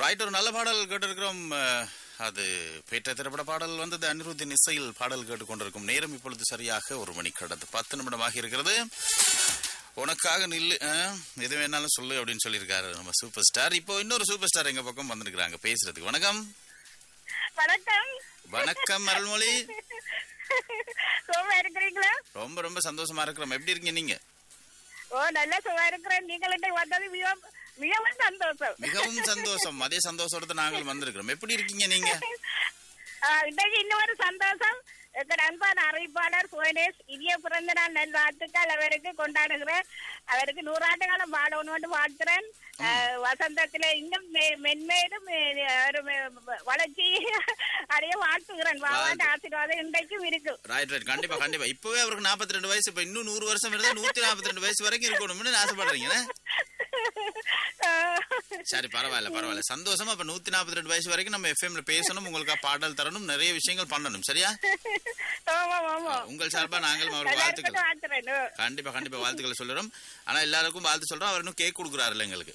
Right ஒரு நல்ல பாடல் கேட்டிருக்கிறோம் அஹ், அது பேட்ட திரைப்பட பாடல் வந்தது அனிருத்தின் இசையில் பாடல் கேட்டுக்கொண்டிருக்கும் நேரம் இப்பொழுது சரியாக ஒரு மணி கடந்து பத்து நிமிடமாக இருக்கிறது உனக்காக நில்லு அஹ், எது வேணாலும் சொல்லு அப்படின்னு சொல்லியிருக்காரு நம்ம சூப்பர் ஸ்டார் இப்போ இன்னொரு சூப்பர் ஸ்டார் எங்க பக்கம் வந்திருக்கிறாங்க பேசுறதுக்கு வணக்கம் வணக்கம் வணக்கம் அருள்மொழி சுகமா இருக்கிறீங்களா ரொம்ப ரொம்ப சந்தோஷமா இருக்கிறோம் எப்படி இருக்கீங்க நீங்க ஓ நல்லா சுகமா இருக்கிறேன் நீங்கள்ட்ட வந்தது மிகவும் மிகவும் சந்தோஷம் மிகவும் சந்தோஷம் அதே சந்தோஷத்தோட நாங்கள் வந்திருக்கிறோம் எப்படி இருக்கீங்க நீங்க ஆ, இன்றைக்கு இன்னொரு சந்தோஷம் எங்கள் அன்பான அறிவிப்பாளர் சுவனேஷ் இனிய பிறந்த நாள் நல் வாழ்த்துக்கள் அவருக்கு கொண்டாடுகிறேன் அவருக்கு நூறாண்டு காலம் வாழணும்னு வாழ்த்துறேன் ஆ, வசந்தத்துல இன்னும் மெ- மென்மேலும் மெ- ஒரு மெ- வளர்ச்சி அடைய வாழ்த்துகிறேன் வாவாண்ட ஆசீர்வாதம் இன்றைக்கும் இருக்கு ரைட் ரைட் கண்டிப்பா கண்டிப்பா இப்பவே அவருக்கு 42 ரெண்டு வயசு இப்ப இன்னும் நூறு வருஷம் இருந்தா நூத்தி நாற்பத்தி ரெண்டு வயசு வரைக்கும் இருக்கணும்னு ஆசைப்படுறீங்க ஆ, சரி பரவாயில்ல பரவாயில்ல சந்தோஷமா இப்ப நூத்தி நாற்பத்தி ரெண்டு வயசு வரைக்கும் நம்ம எஃப்எம்ல பேசணும் உங்களுக்கு பாடல் தரணும் நிறைய விஷயங்கள் பண்ணணும் சரியா ஆமா ஆமா உங்கள் சார்பா நாங்களும் அவருக்கு எல்லாருக்கும் வாழ்த்துக்கள் வாழ்த்துறேன் கண்டிப்பா கண்டிப்பா வாழ்த்துக்களை சொல்லுறோம் ஆனா எல்லாருக்கும் வாழ்த்து சொல்றோம் அவர் இன்னும் கேக் கொடுக்குறாருல்ல எங்களுக்கு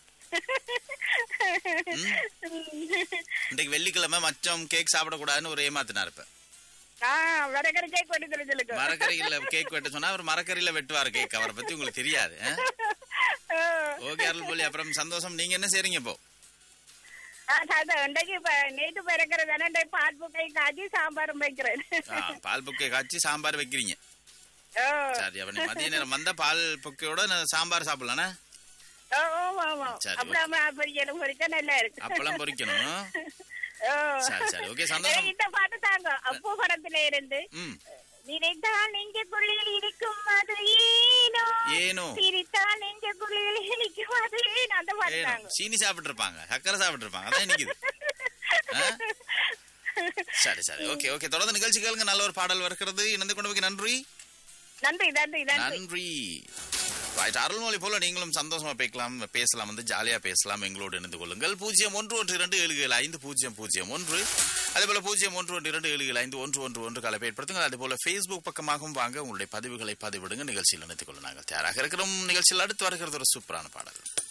இன்னைக்கு வெள்ளிக்கிழமை மச்சம் கேக் சாப்பிடக்கூடாதுன்னு ஒரு ஏமாத்தினார் இப்ப ஆ வடகரை கேக் வெட்டி தெரிஞ்சலுக்கு மரக்கறியில கேக் வெட்ட சொன்னா அவர் மரக்கறியில வெட்டுவார் கேக் அவரை பத்தி உங்களுக்கு தெரியாது ஓகே அருள் போலி அப்புறம் சந்தோஷம் நீங்க என்ன செய்றீங்க இப்போ இன்றைக்கு இப்ப நேற்று பிறக்கிறது இன்றைக்கு பால் புக்கை காய்ச்சி சாம்பாரும் வைக்கிறேன் ஆ, பால் புக்கை காய்ச்சி சாம்பார் வைக்கிறீங்க ஓ, சரி அப்ப நீ மதிய நேரம் வந்தா பால் புக்கையோட நான் சாம்பார் சாப்பிடலாம்னா ஓ, ஆமா ஆமா சரி, அப்புறமா பொரியலும் பொரிச்சா நல்லா இருக்கு அப்பெல்லாம் பொரிக்கணும் ஓ. சரி சரி ஓகே சந்தோஷம் எனக்கு இந்த பாட்டு தாங்க அப்போ படத்துல இருந்து ம் நினைத்தால் நெஞ்சுக்குள்ளில் இருக்கும் அது ஏனோ ஏனோ சிரித்தால் நெஞ்சுக்குள்ளில் இனிக்கும் அது ஏனோ அந்த பாட்டு ஏனோ தாங்க சீனி சாப்பிட்டு இருப்பாங்க சக்கரை சாப்பிட்டு இருப்பாங்க அதான் நிக்குது ஆ? சரி சரி ஓகே ஓகே தொடர்ந்து நிகழ்ச்சி கேளுங்க நல்ல ஒரு பாடல் வருகிறது இணைந்து கொண்டு போய் நன்றி நன்றி நன்றி நன்றி நன்றி ரைட் அருள்மொழி போல நீங்களும் சந்தோஷமா பேசலாம் பேசலாம் வந்து ஜாலியா பேசலாம் எங்களோடு இணைந்து கொள்ளுங்கள் பூஜ்ஜியம் ஒன்று ஒன்று இரண்டு ஏழு ஏழு ஐந்து பூஜ்ஜியம் பூஜ்ஜியம் ஒன்று அதே போல பூஜ்ஜியம் ஒன்று ஒன்று இரண்டு ஏழு ஏழு ஐந்து ஒன்று ஒன்று ஒன்று கலப்பை ஏற்படுத்துங்கள் அதே போல ஃபேஸ்புக் பக்கமாகவும் வாங்க உங்களுடைய பதிவுகளை பதிவிடுங்க நிகழ்ச்சியில் இணைத்துக் கொள்ள நாங்கள் தயாராக இருக்கிறோம் நிகழ்ச்சியில் அடுத்து வருகிறது ஒரு சூப்பரான பாடல்